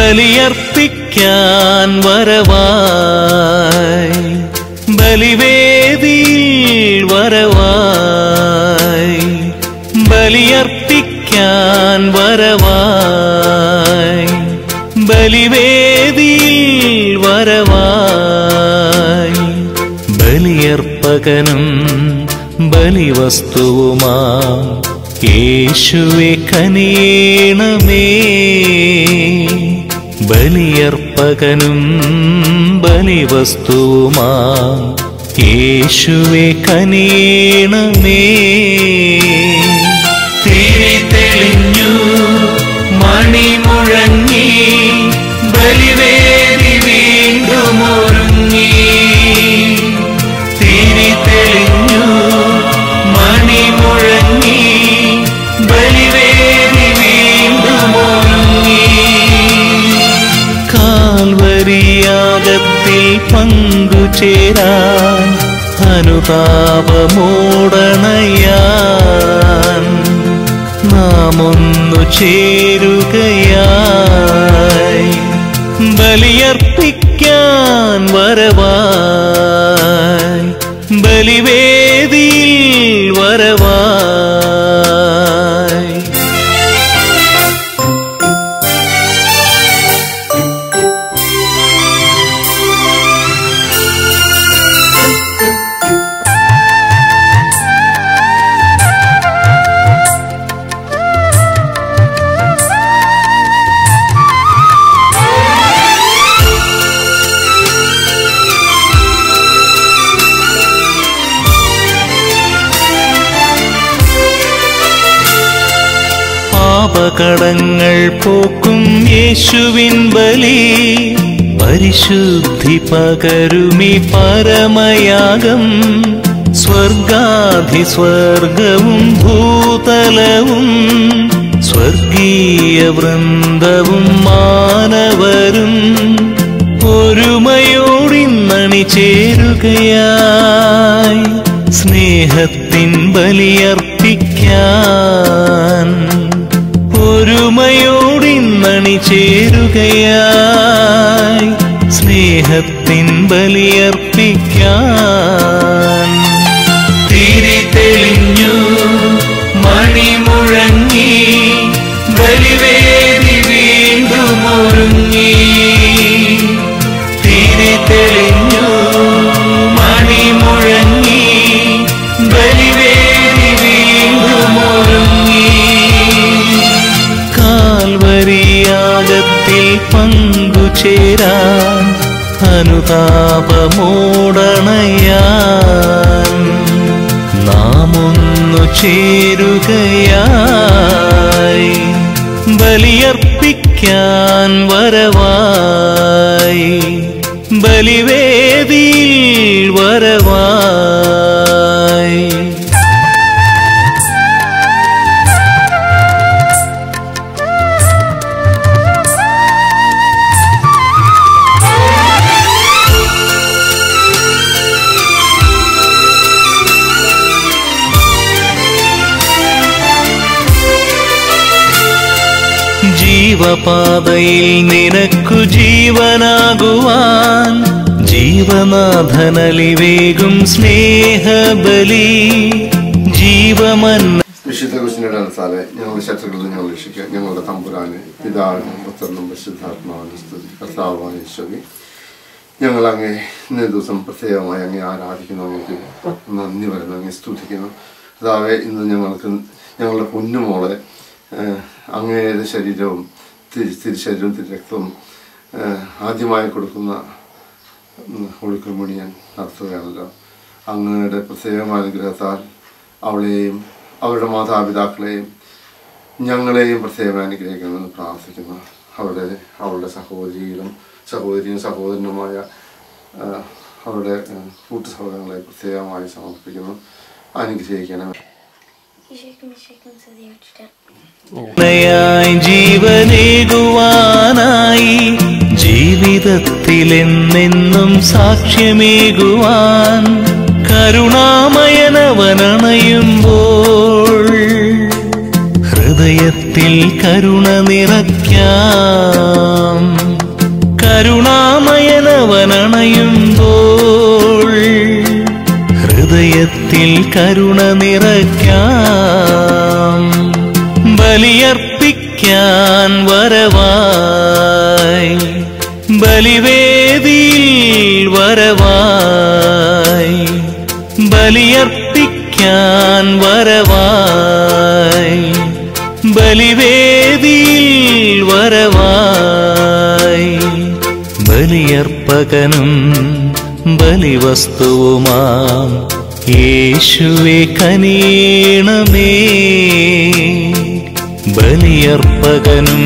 ബലിയർപ്പിക്കാൻ വരവായി ബലിവേദിയിൽ വരവായി ബലിയർപ്പിക്കാൻ വരവായി ബലിവേദിയിൽ വരവായി ബലിയർപ്പകനും ബലിവസ്തുവുമാ യേശുവെ കനിയേണമേ ബലിയർപ്പകനും ബലിവസ്തുവുമാ യേശുവെ കനിയേണമേ തിരി തെളിഞ്ഞു മണി മുഴങ്ങി ബലിവേദി വീണ്ടും ഒരുങ്ങി തിരി തെളിഞ്ഞു മണി മുഴങ്ങി ബലിവേദി വീണ്ടും ഒരുങ്ങി കാൽവരിയാകത്തിൽ പങ്കുചേരാൻ അനുതാപമോടണയാൻ നാം ഒന്നു ചേരുകയായി ബലിയർപ്പിക്കാൻ വരവായി ബലിവേദിയിൽ വരവായി പാപകടങ്ങൾ പോക്കും യേശുവിൻ ബലി പരിശുദ്ധി പകരുമി പരമയാഗം സ്വർഗാധിസ്വർഗവും ഭൂതലവും സ്വർഗീയ വൃന്ദവും മാനവരും ഒരുമയോടിന്നണി ചേരുകയായി സ്നേഹത്തിൻ ബലിയർപ്പിക്കാൻ ഒരുമയോടിന്നണി ചേരുകയായി സ്നേഹത്തിൻ ബലിയർപ്പിക്കാൻ തിരി തെളിഞ്ഞു മണി മുഴങ്ങി ബലിവേദി വീണ്ടും ഒരുങ്ങി തിരി തെളിഞ്ഞു മണി മുഴങ്ങി ബലിവേദി വീണ്ടും ഒരുങ്ങി കാൽവരിയാകത്തിൽ പങ്കുചേരാൻ അനുതാപമോടണയാൻ നാം ഒന്നു ചേരുകയായി ബലിയർപ്പിക്കാൻ വരവായി ബലിവേദിയിൽ വരവായി ജീവപാതയിൽ നിനക്കു ജീവനാകുവാൻ ജീവനാഥനലിവേകും സ്നേഹബലി ജീവമന്ന വിശുദ്ധ കുശിനയുടെ അനുസാരെ ഞങ്ങളുടെ ശത്രുക്കളിൽ ഞങ്ങൾ രക്ഷിക്കുക ഞങ്ങളുടെ തമ്പുരാന് പിതാവിനും പുത്രനും പരിശുദ്ധാത്മാവിനും സ്തുതി കർത്താവായ ഈശോയെ ഞങ്ങൾ അങ്ങേ ഇന്നേ ദിവസം പ്രത്യേകമായി അങ്ങേ ആരാധിക്കുന്നു അങ്ങേക്ക് നന്ദി പറയുന്നു അങ്ങേ സ്തുതിക്കുന്നു കർത്താവെ ഇന്ന് ഞങ്ങൾക്ക് ഞങ്ങളുടെ പൊന്നുമോളെ ഏഹ്, അങ്ങയുടെ ശരീരവും തിരി തിരിശരീരവും തിരക്തവും ഏഹ്, ആദ്യമായി കൊടുക്കുന്ന ഒഴുക്കുമണി ഞാൻ നടത്തുകയാണല്ലോ അങ്ങയുടെ പ്രത്യേകമായ അനുഗ്രഹത്താൽ അവളെയും അവരുടെ മാതാപിതാക്കളെയും ഞങ്ങളെയും പ്രത്യേകം അനുഗ്രഹിക്കണമെന്ന് പ്രാർത്ഥിക്കുന്നു അവരുടെ അവളുടെ സഹോദരിയിലും സഹോദരിയും സഹോദരനുമായ ആ, അവരുടെ ആ, കൂട്ടു സഹോദരങ്ങളെ പ്രത്യേകമായി സമർപ്പിക്കുന്നു അനുഗ്രഹിക്കണം ഈശോയ്ക്കും ഈശോയ്ക്കും സ്തുതിയായിരിക്കട്ടെ ായി ജീവനേകുവാനായി ജീവിതത്തിലെന്നെന്നും സാക്ഷ്യമേകുവാൻ കരുണാമയനവനണയുമ്പോൾ ഹൃദയത്തിൽ കരുണ നിറയ്ക്കാം കരുണാമയനവനണയുമ്പോൾ ഹൃദയത്തിൽ കരുണ നിറയ്ക്കാം ബലിയർപ്പിക്കാൻ വരവായി ബലിവേദിയിൽ വരവായി ബലിയർപ്പിക്കാൻ വരവായി ബലിവേദിയിൽ വരവായി ബലിയർപ്പകനും ബലിവസ്തുവുമാം യേശുവെ കനീണമേ ബലിയർപ്പകനും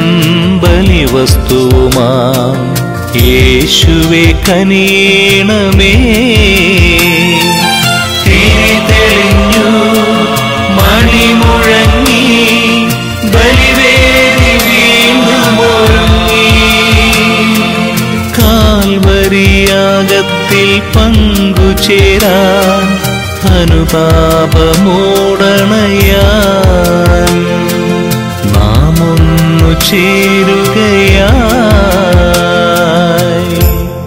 ബലിവസ്തുവുമാം യേശുവെ കനീണമേ തിരി തെളിഞ്ഞു മണിമുഴങ്ങി ബലിവേദി വീണ്ടും ഒരുങ്ങി കാൽവരിയാകത്തിൽ പങ്കുചേരാൻ അനുതാപമോടണയാൻ നാം ഒന്നു ചേരുകയായി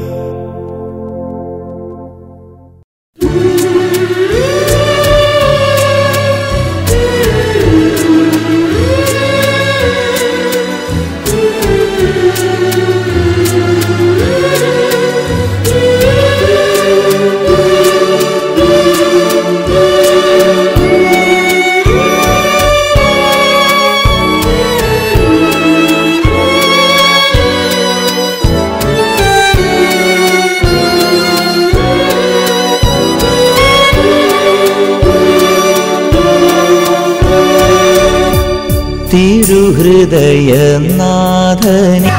തിരുഹൃദയനാഥനി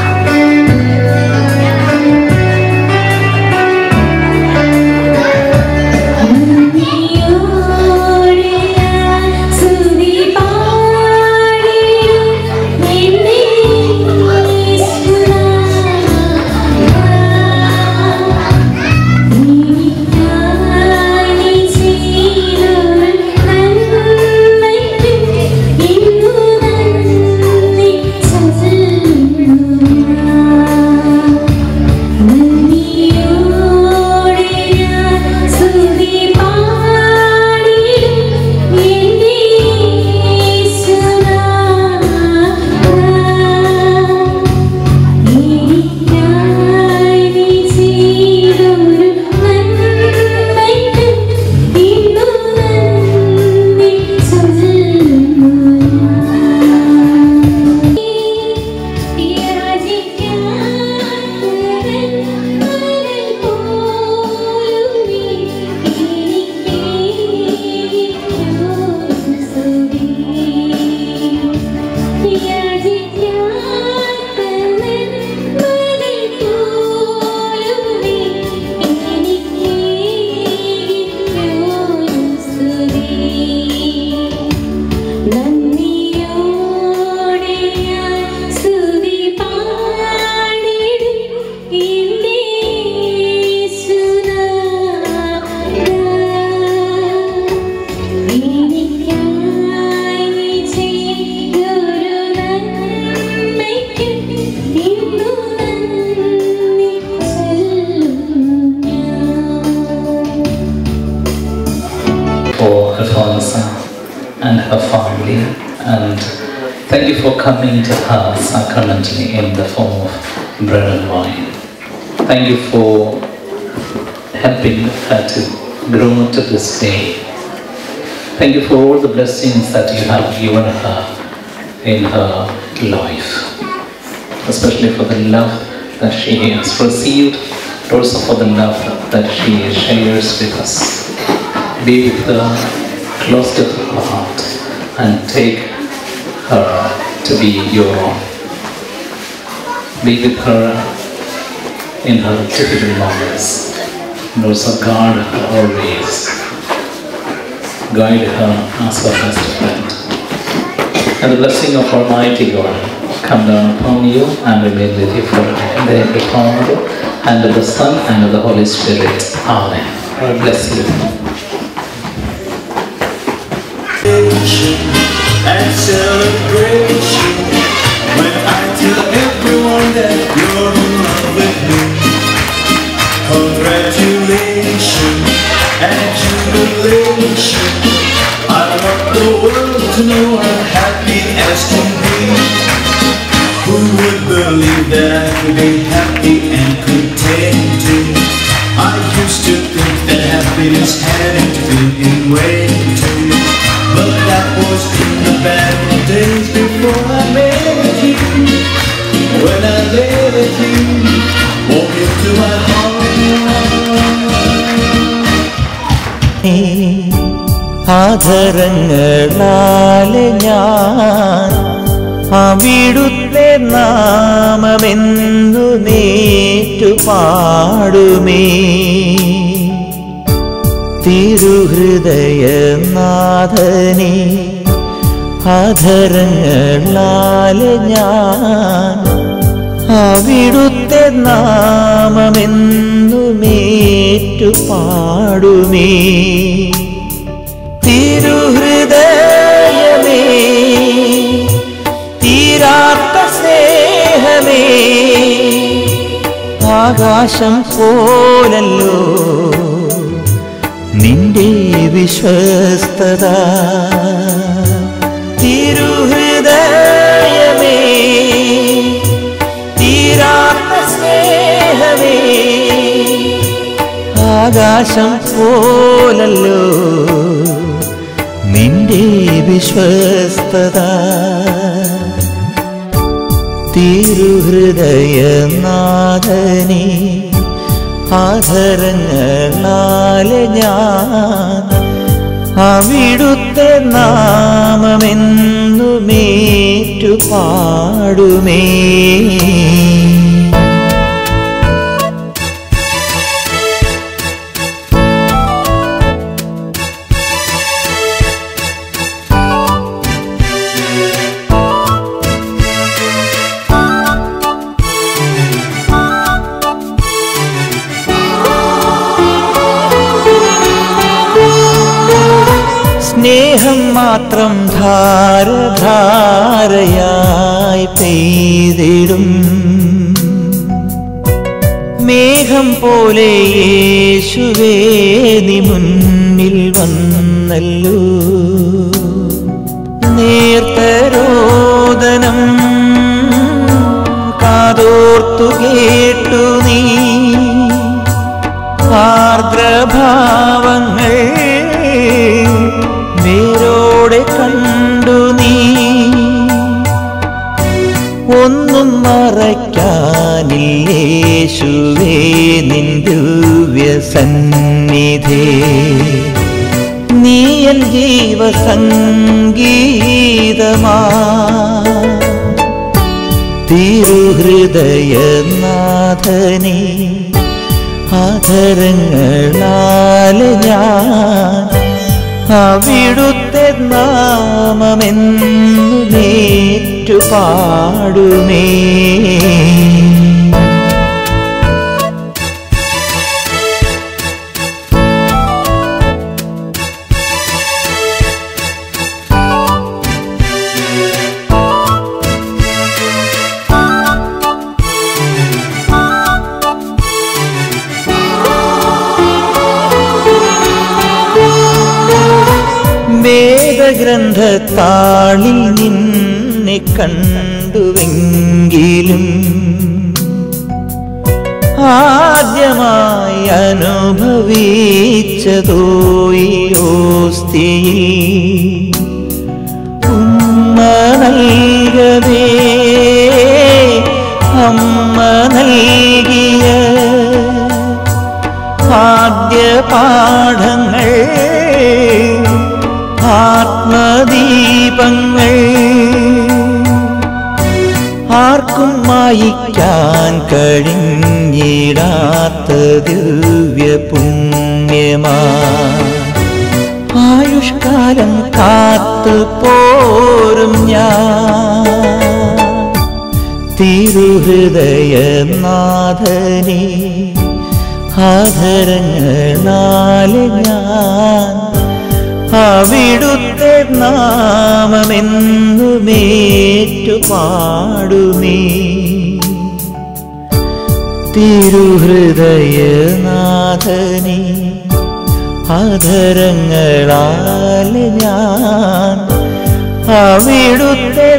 നന്ദിയോടെ ഞാൻ സ്തുതി പാടിടും എൻ്റെ യേശുനാഥാ. എനിക്കായി നീ ചെയ്തൊരു നന്മയ്ക്ക് ഇന്നു നന്ദി ചൊല്ലുന്നു ഞാൻ. for Alfonso and her family. And thank you for coming to her sacramentally in the form of bread and wine. Thank you for helping her to grow to this day. Thank you for all the blessings that you have given her in her life, especially for the love that she has received, but also for the love that she shares with us be with her close to her heart and take her to be your own. Be with her in her difficult moments and also guard her always. Guide her as her best friend. And the blessing of Almighty God come down upon you and remain with you forever. In the name of the Father, and of the Son, and of the Holy Spirit. Amen. God bless you. and celebration when I tell everyone that you're in love with me. Congratulations and jubilation. I want the world to know I'm happy as can be. Who would believe that I could be happy and contented? I used to think that happiness had to be in waiting. But that was in the bad old days before I met you. When I let you walk into my heart. ആധരങ്ങളാലെ ഞാൻ അവിടുത്തെ നാമമെന്നു നേറ്റു പാടുമേ തിരുഹൃദയനാഥനെ ആധരങ്ങളാലെ ഞാൻ അവിടുത്തെ നാമമെന്നുമേറ്റു പാടുമേ തിരുഹൃദയമേ തീരാത്ത സ്നേഹമേ ആകാശം പോലല്ലോ നിന്റെ വിശ്വസ്തത തിരുഹൃദയമേ തീരാത്ത സ്നേഹമേ ആകാശം പോലല്ലോ നിന്റെ വിശ്വസ്തത തിരുഹൃദയനാഥനെ ആധരങ്ങളാലെ ഞാൻ അവിടുത്തെ നാമമെന്നുമേറ്റു പാടുമേ സ്നേഹം മാത്രം ധാരധാരയായി പെയ്തിടും മേഘം പോലെ യേശുവേ നീ മുന്നിൽ വന്നല്ലോ നേർത്തരോദനം കാതോർത്തു കേട്ടു നീ ആർദ്രഭാവങ്ങൾ നേരോടെ കണ്ടു നീ ഒന്നും മറയ്ക്കാനില്ലേശുവേ നിൻ ദിവ്യസന്നിധേ നീ എൻ ജീവസംഗീതമാ തിരുഹൃദയനാഥനെ ആധരങ്ങളാലെ ഞാൻ അവിടുത്തെ നാമമെന്നു നേറ്റു പാടുമേ വേദഗ്രന്ഥത്താളിൽ നിന്നെ കണ്ടുവെങ്കിലും ആദ്യമായി അനുഭവിച്ചതോയോസ്തിയിൽ ഉമ്മ നൽകവേ അമ്മ നൽകിയ ആദ്യ പാഠങ്ങൾ ആത്മദീപങ്ങൾ ആർക്കും മായിക്കാൻ കഴിഞ്ഞിടാത്ത ദിവ്യ പുണ്യമാ ആയുഷ്കാലം കാത്തു പോരും ഞാൻ തിരുഹൃദയനാഥനെ ആധരങ്ങളാലെ ഞാൻ അവിടുത്തെ നാമമെന്നുമേറ്റു പാടുമേ തിരുഹൃദയനാഥനെ അധരങ്ങളാൽ ഞാൻ അവിടുത്തെ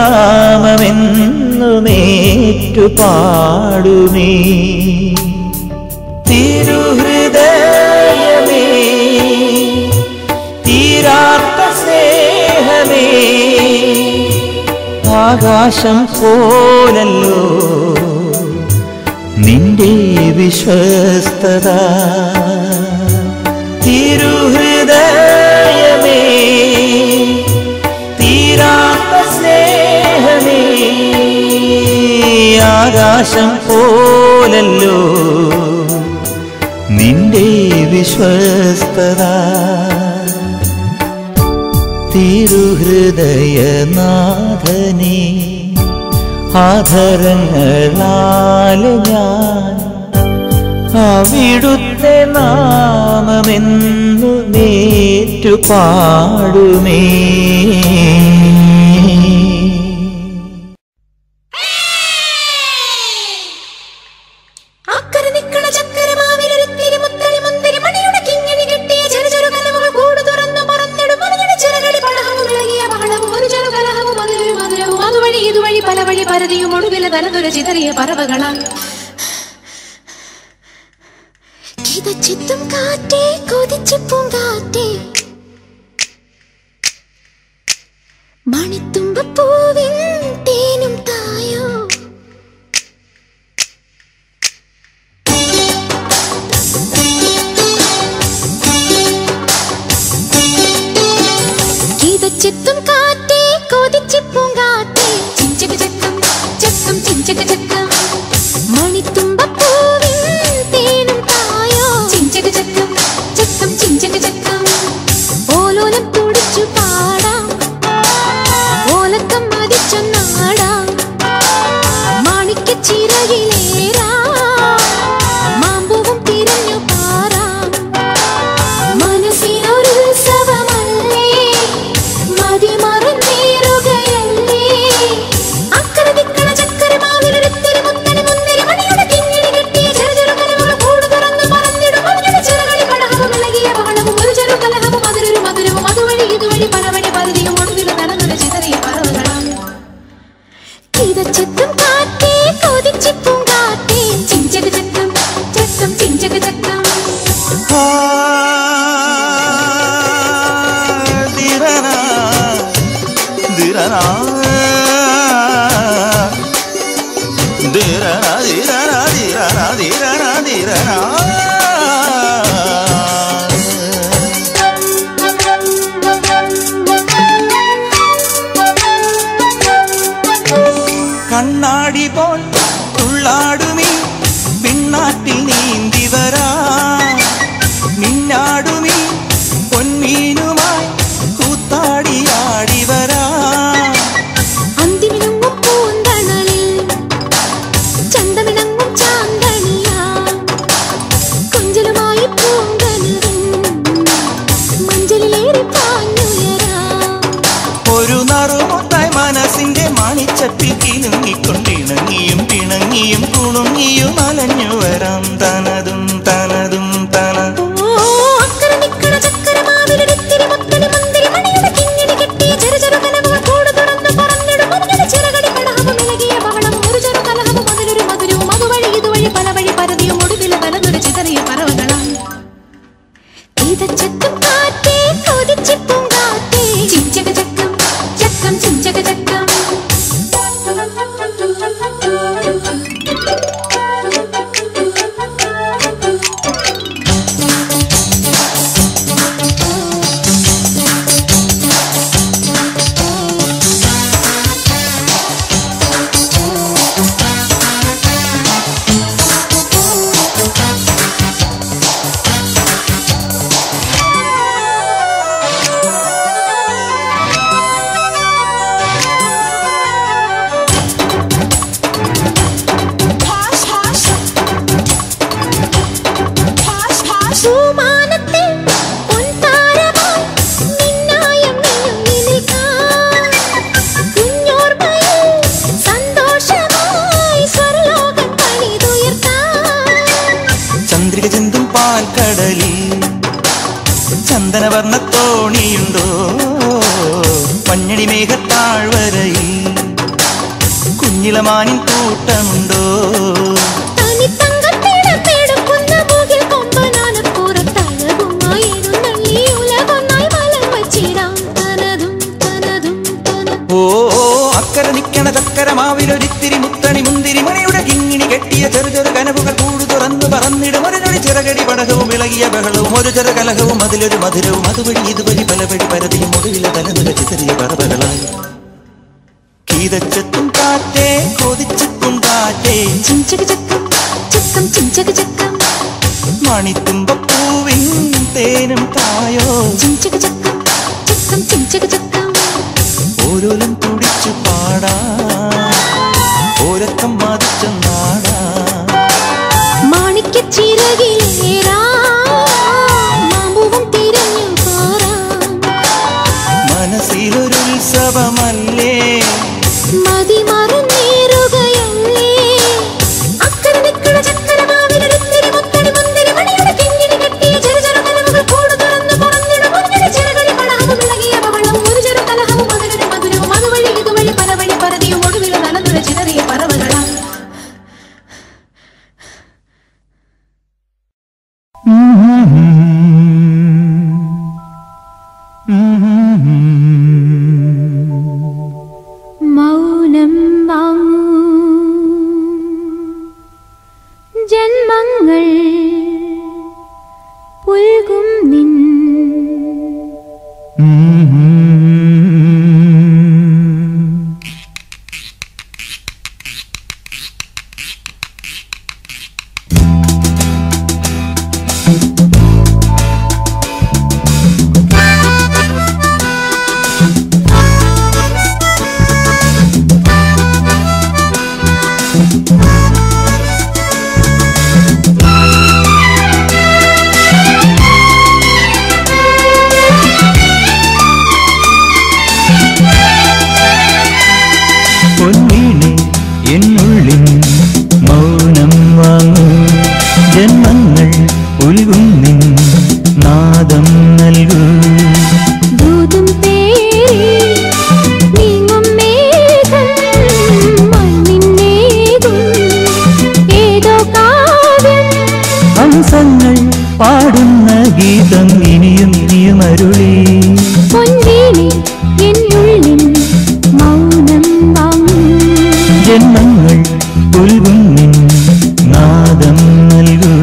നാമമെന്നുമേറ്റു പാടുമേ തിരുഹൃദയമേ തീരാത്ത സ്നേഹമേ ആകാശം പോലല്ലോ നിന്റെ വിശ്വസ്തത തിരുഹൃദയമേ തീരാത്ത സ്നേഹമേ ആകാശം പോലല്ലോ നിന്റെ വിശ്വസ്തത തിരുഹൃദയനാഥനെ ആധരങ്ങളാൽ ഞാൻ അവിടുത്തെ നാമമെന്നു നേറ്റു പാടുമേ അക്കരെ നിക്കണ ചക്കരമാവിലൊരിത്തിരി മുത്തരി മുന്തിരി മണിയുടെ കിങ്ങിണി കെട്ടിയ ചെറു ചെറു കലവുകൾ കൂട് തുറന്നു പറന്നിടും മറുകടി ചിറകടി പടഹവും ഇളകിയ ബഹളവും ഒരു ചെറു കലഹവും അതിലൊരു മധുരവും അതുവഴി ഇതുവഴി പല വഴി പരതിയും ഒടുവിലെ തലതുര ചിതറിയ പറവകളാൽ കിതച്ചെത്തും കാറ്റേ കൊതിച്ചിപ്പും കാറ്റേ മണിത്തുമ്പപ്പൂവിൻ തേനും തായോ കിതച്ചെത്തും കാറ്റേ കൊതിച്ചിപ്പും കാറ്റേ ചിഞ്ചക ചക്കം ചക്കം ചിഞ്ചക ചക്കം മണിത്തുമ്പപ്പൂവിൻ തേനും തായോ ചിഞ്ചക ചക്കം ചക്കം ചിഞ്ചക ചക്കം ഓലോലം തുടിച്ചു പാടാം ഓലക്കം മതിച്ചൊന്നാടാം മാണിക്കച്ചിറകിലേറാം മാമ്പൂവും തിരഞ്ഞു പാറാം മനസ്സിനൊരുത്സവമല്ലേ മതിമറന്നേറുകയല്ലേ അക്കരെ ദിക്കണ ചക്കരമാവിലൊരുത്തിരി മുത്തരി മുന്തിരി മണിയുടെ കിങ്ങിണി കെട്ടിയ ചെറു ചെറു കലവുകൾ കൂട് തുറന്ന് പറന്നിടും മഞ്ഞുടെ ചിറകളി കടഹവും ഇളകിയ ബഹളവും ഒരു ചെറു കലഹവും അതിലൊരു മധുരവും അതുവഴി ഇതുവഴി പല വഴി പരതിയും ഒടുവിൽ നടന്നൊരു ചിതറിയ പറവുകളാണ് കിതച്ചെത്തും കാറ്റേ കൊതിച്ചിപ്പും കാറ്റേ ചിഞ്ചക ചക്കം ചക്കം ചിഞ്ചക ചക്കം ദിരനാ ദിരനാ ദിരനാ ദിരനാ ദിരനാ ദിരനാ ദിരനാ കണ്ണാടി പോൽ തുള്ളാടുമീ പിന്നാറ്റിൽ നീന്തി വരാ മിന്നാടുമീ പൊന്മീനുമായി കൂത്താടിയാടി വരാ അന്തിമിണങ്ങും പൂന്തണലിൽ ചന്തമിണങ്ങും ചാന്തണിയാ കൊഞ്ചലുമായി പൂങ്കനവും മഞ്ചലിലേറി പാഞ്ഞുയരാ ഒരു നറുമുട്ടായി മനസ്സിന്റെ മണിച്ചപ്പിൽ കിലുങ്ങിക്കൊണ്ടിണങ്ങിയും പിണങ്ങിയും കുണുങ്ങിയും അലഞ്ഞു വരാം തനതും തനതും തനതും ഓ അക്കരെ നിക്കണ ചക്കരമാവിലൊരിത്തിരി മുത്തരി മുന്തിരി മണിയുടെ കിങ്ങിണി കെട്ടിയ ചെറു ചെറു കലവുകൾ കൂട് തുറന്ന് പറന്നിടും മഞ്ഞുടെ ചിറകടി കടഹവും ഇളകിയ ബഹളവും ഒരു ചെറു കലഹവും അതിലൊരു മധുരവും അതുവഴി ഇതുവഴി പല വഴി പരതിയും ഒടുവിൽ തലതുര ചിതറിയ പറവകളാണ് കിതച്ചെത്തും കാറ്റേ കൊതിച്ചിപ്പും കാറ്റേ ചിഞ്ചക ചക്കം ചക്കം ചിഞ്ചക ചക്കം നീലമാനിൻ കൂട്ടമുണ്ടോ തനി തങ്കത്തിടപ്പെടുക്കുന്ന മുകിൽ കൊമ്പനാനപ്പുറത്തഴകുമായി എഴുന്നള്ളി ഉലകൊന്നായി മലർ വച്ചിടാം തനതും തനതും തനതും ഓ അക്കര നിക്കണ ചക്കര മാവിലൊരിത്തിരി മുത്തണി മുന്തിരി മണിയുടെ കിങ്ങിണി കെട്ടിയ ചെറു ചെറു കനവുകൾ കൂടു തുറന്നു പറന്നിടും ഒരു നൊടി ചിറകടി പടകവും ഇളകിയ ബഹളവും ഒരു ചെറു കലഹവും അതിലൊരു മധുരവും അതുവഴി ഇതുവഴി പലവഴി പരതിയും ഒടുവിലെ തലനില ചിതറിയ പറവകളായി കീതച്ചെത്തും കാറ്റേ കൊതിച്ചെത്തും കാറ്റേ ചിഞ്ചക ചക്കം ചക്കം ചിഞ്ചക ചക്കം മണിത്തുമ്പപ്പൂവിൻ തേനും തായോ ചിഞ്ചക ചക്കം ചക്കം ചിഞ്ചക ചക്കം ഓരോലും തുടിച്ചു പാടാ ഓരക്കം മതിച്ച നാടാ മാണിക്യച്ചിറകിലേറാം മാമ്പൂവും തിരഞ്ഞു പോരാം മനസ്സിലൊരു ഉത്സവമല്ലേ മതി മറന്നേറുകയല്ലേ അക്കരെ നിക്കണ ചക്കരമാവിലൊരിത്തിരി മുത്തടി മുന്തിരി മണിയുടെ കിങ്ങിണി കെട്ടിയ ചെറു ചെറു കനവുകൾ കൂട് തുറന്ന് പറന്നിടും ഒന്നിന് ചിറകളി പടഹവും ഇളകിയ ബഹളം ഒരു ചെറു കലഹവും അതിലൊരു മധുരവും അതുവഴി ഇതുവഴി പല വഴി പരതിയും ഒടുവിൽ നനന്നുര ചിതറിയ പറവകളാം മൗനം വാങ്ങൂ ജന്മങ്ങൾ പുൽകും നിൻ പൊന്നീണി എന്നുള്ളിൻ മൗനം വാങ്ങൂ ജന്മങ്ങൾ ഉൽകും നിൻ നാദം നൽകൂ ദൂതും പേരി നീങ്ങും മേഘം മണ്ണിന്നേകും ഏതോ കാവ്യം ഹംസങ്ങൾ പാടുന്ന ഗീതം ഇനിയും ഇനിയും അരുളി പൊന്നീണി എന്നുള്ളിൻ മൗനം വാങ്ങൂ ജന്മങ്ങൾ ഉൽകും നിൻ നാദം നൽകൂ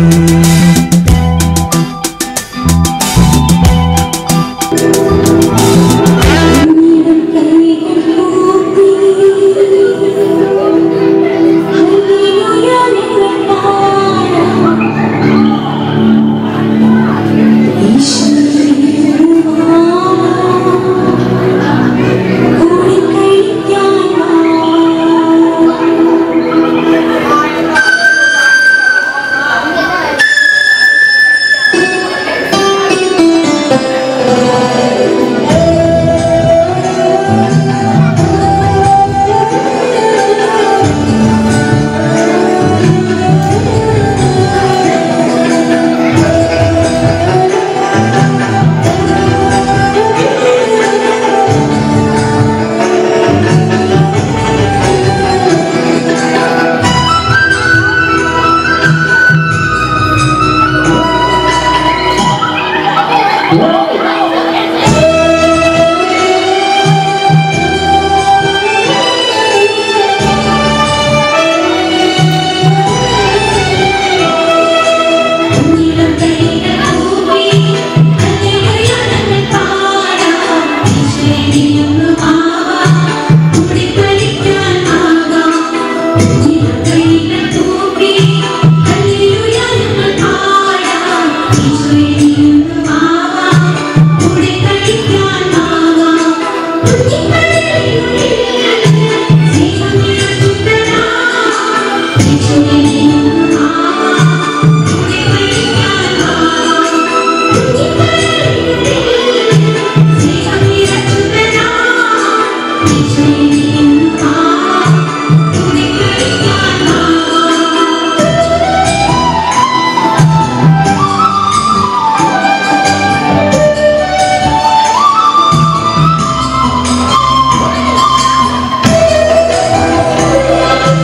ും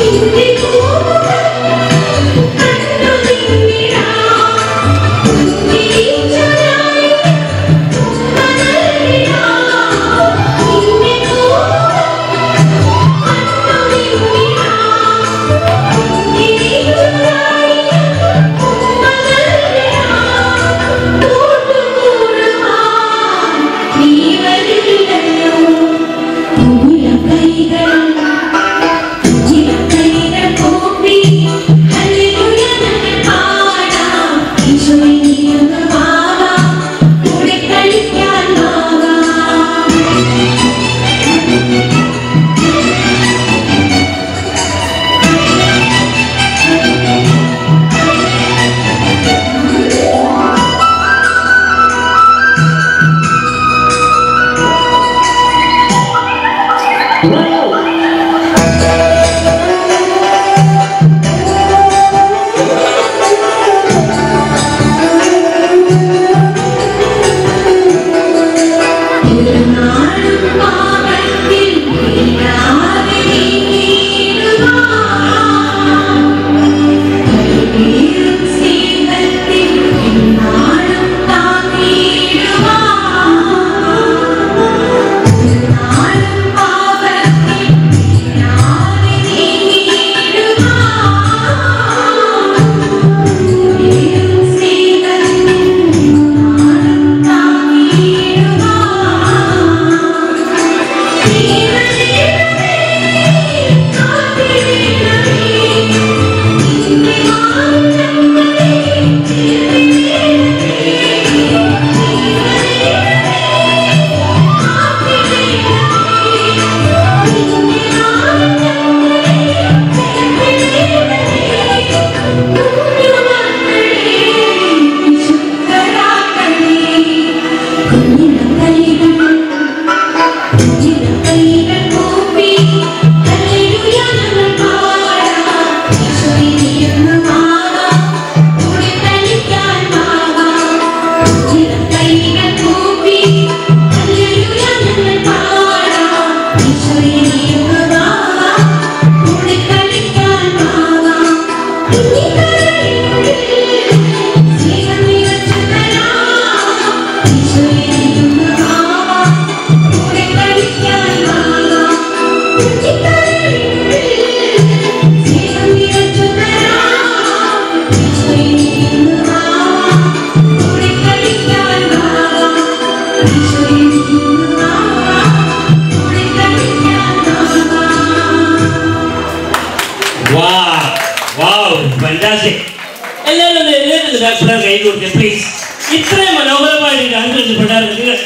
ഫാന്റാസ്റ്റിക് എല്ലാവരും ഒന്ന് എഴുന്നേറ്റ് ഡാൻസ് കൈ കൊടുത്തേ പ്ലീസ് ഇത്രയും മനോഹരമായി ഡാൻസ് കളിച്ചിട്ടുണ്ടായിരുന്നു നിങ്ങൾ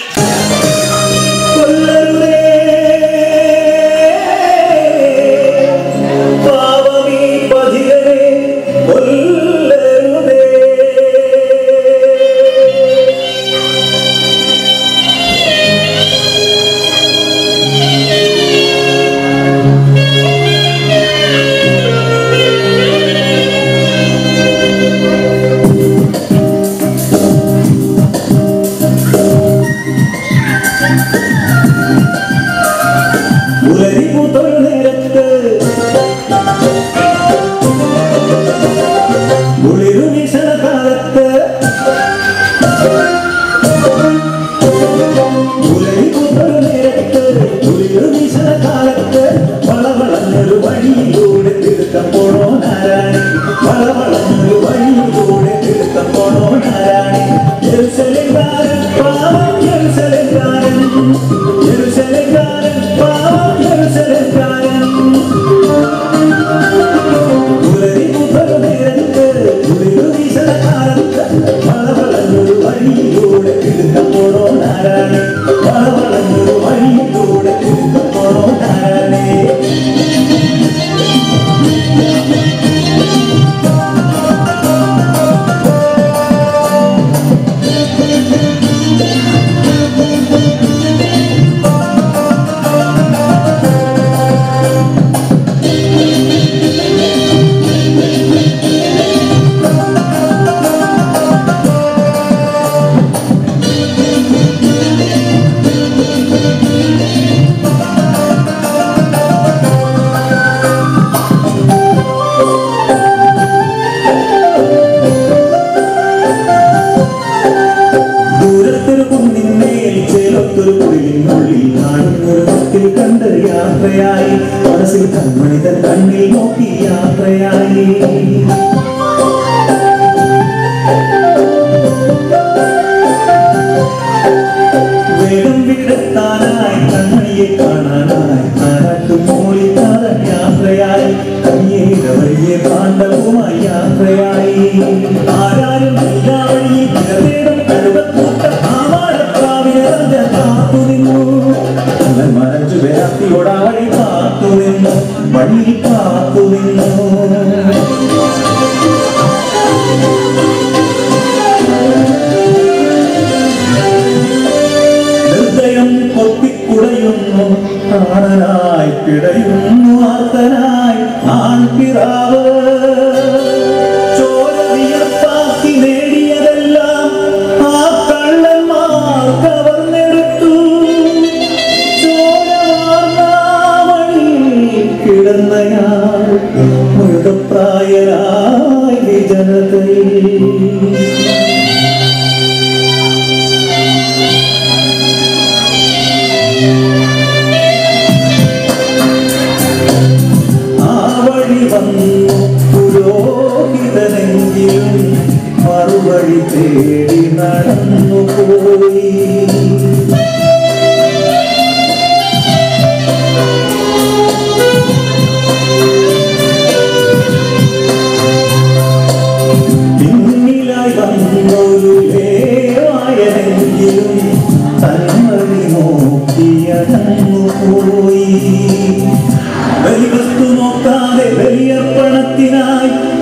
വളവളഞ്ഞൊരു വഴിയിലൂടെ തീർക്കം പോണോ നാരായണി വളവളഞ്ഞൊരു വഴിയിലൂടെ തീർക്കം പോണോ നാരായണി ജെറുസലേംകാരൻ പാവം ജെറുസലേംകാരൻ ജെറുസലേംകാരൻ പാവം ജെറുസലേംകാരൻ പുലരി മുതൽ നേരത്ത് കുളിരു വീശണ കാലത്ത് വളവളഞ്ഞൊരു വഴിയിലൂടെ തീർക്കം പോണോ നാരായണി വളവളഞ്ഞൊരു വഴിയിലൂടെ തീർക്കം പോണോ നാരായണി യാത്രയായി വേഗം വിടത്താനായി കണ്ണയെ കാണാനായി നാട്ടും മൂളിക്കാരൻ യാത്രയായി കയ്യേക വഴിയെ പാണ്ഡവുമായി യാത്രയായി ആരാരും എല്ലാ വഴിയിൽ നിറവേറും കടുവക്കൂട്ട ആവാടപ്രാവിനെ തന്റെ കാത്തു നിന്നു അവൻ മരച്ചു വ്യാപ്തിയോട് ആ വഴി കാത്തു നിന്നു വഴി കാത്തു നിന്നു ഹൃദയം പൊട്ടിക്കുടയുന്നു പ്രാണനായി പിടയുന്നു ആർത്തനായി ആൺപിറാവ് ചോര വിയർപ്പാക്കി നേടിയതെല്ലാം ആ കള്ളന്മാർ കവർന്നെടുത്തു ചോര വഴിയിൽ കിടന്നയാൾ മൃഗപ്രായനായി ജനതയിൽ ആ വഴി വന്നു പുരോഹിതനെങ്കിലും മറുവഴി തേടി നടന്നു പോയി പിന്നിലായി വന്നൊരു ലേവായനെങ്കിലും തന്മതി നോക്കിയടന്നു പോയി ബലിവസ്തു നോക്കാതെ ബലിയർപ്പണത്തിനായി